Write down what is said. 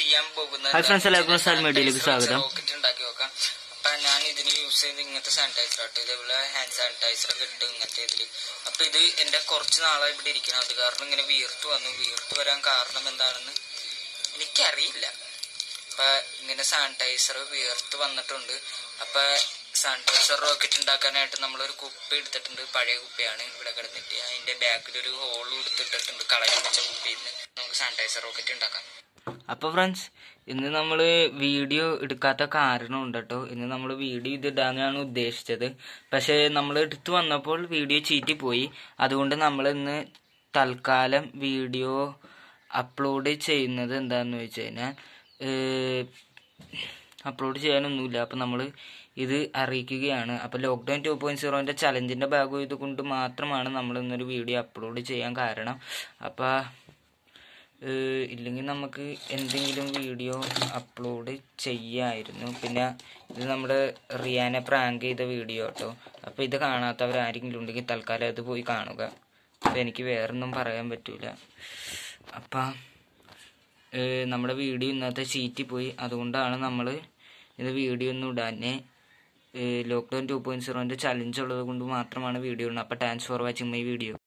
ചെയ്യാൻ പോകുന്നത് hi friends എല്ലാവർക്കും സൽ മീഡിയയിലേക്ക് സ്വാഗതം റോക്കറ്റ് ഉണ്ടാക്കി നോക്കാം അപ്പൊ ഞാൻ ഇതിന് യൂസ് ചെയ്ത് ഇങ്ങനത്തെ സാനിറ്റൈസർ ആട്ടോ ഇതേപോലെ ഹാൻഡ് സാനിറ്റൈസർ ഒക്കെ ഉണ്ട് ഇങ്ങനത്തെ ഇതില് അപ്പൊ ഇത് എന്റെ കുറച്ച് നാളായി ഇവിടെ ഇരിക്കണം അത് കാരണം ഇങ്ങനെ വീർത്ത് വന്നു വീർത്ത് വരാൻ കാരണം എന്താണെന്ന് എനിക്കറിയില്ല അപ്പൊ ഇങ്ങനെ സാനിറ്റൈസർ വീർത്ത് വന്നിട്ടുണ്ട് അപ്പൊ സാനിറ്റൈസർ റോക്കറ്റ് ഉണ്ടാക്കാനായിട്ട് നമ്മളൊരു കുപ്പി എടുത്തിട്ടുണ്ട് പഴയ കുപ്പിയാണ് ഇവിടെ കിടന്നിട്ട് അതിന്റെ ബാക്കിൽ ഒരു ഹോൾ എടുത്തിട്ടിട്ടുണ്ട് കളയാൻ വെച്ച കുപ്പിയിൽ നിന്ന് നമുക്ക് സാനിറ്റൈസർ റോക്കറ്റ് ഉണ്ടാക്കാം അപ്പോൾ ഫ്രണ്ട്സ് ഇന്ന് നമ്മൾ വീഡിയോ എടുക്കാത്ത കാരണം ഉണ്ട് കേട്ടോ ഇന്ന് നമ്മൾ വീഡിയോ ഇതിടാനാണ് ഉദ്ദേശിച്ചത് പക്ഷേ നമ്മൾ എടുത്തു വന്നപ്പോൾ വീഡിയോ ചീറ്റിപ്പോയി അതുകൊണ്ട് നമ്മൾ ഇന്ന് തൽക്കാലം വീഡിയോ അപ്ലോഡ് ചെയ്യുന്നത് എന്താണെന്ന് വെച്ച് കഴിഞ്ഞാൽ അപ്ലോഡ് ചെയ്യാനൊന്നുമില്ല അപ്പം നമ്മൾ ഇത് അറിയിക്കുകയാണ് അപ്പോൾ ലോക്ക്ഡൗൺ ടു പോയിൻറ്റ് സീറോൻ്റെ ചലഞ്ചിൻ്റെ ഭാഗം ഇതുകൊണ്ട് മാത്രമാണ് നമ്മൾ ഇന്നൊരു വീഡിയോ അപ്ലോഡ് ചെയ്യാൻ കാരണം അപ്പോൾ ഏഹ് ഇല്ലെങ്കിൽ നമുക്ക് എന്തെങ്കിലും വീഡിയോ അപ്ലോഡ് ചെയ്യാമായിരുന്നു പിന്നെ ഇത് നമ്മുടെ റിയാനെ പ്രാങ്ക് ചെയ്ത വീഡിയോ കേട്ടോ അപ്പോൾ ഇത് കാണാത്തവർ ആരെങ്കിലും ഉണ്ടെങ്കിൽ തൽക്കാലം അത് പോയി കാണുക അപ്പോൾ എനിക്ക് വേറൊന്നും പറയാൻ പറ്റൂല അപ്പം ഏഹ് നമ്മുടെ വീഡിയോ ഇന്നത്തെ ചീറ്റി പോയി അതുകൊണ്ടാണ് നമ്മൾ ഇത് വീഡിയോ ഒന്നും ഇടാനെ ലോക്ക്ഡൗൺ ടു പോയിൻറ്റ് സീറോൻ്റെ ചലഞ്ച് ഉള്ളത് കൊണ്ട് മാത്രമാണ് വീഡിയോ ഇടുന്നത് അപ്പോൾ thanks for watching my video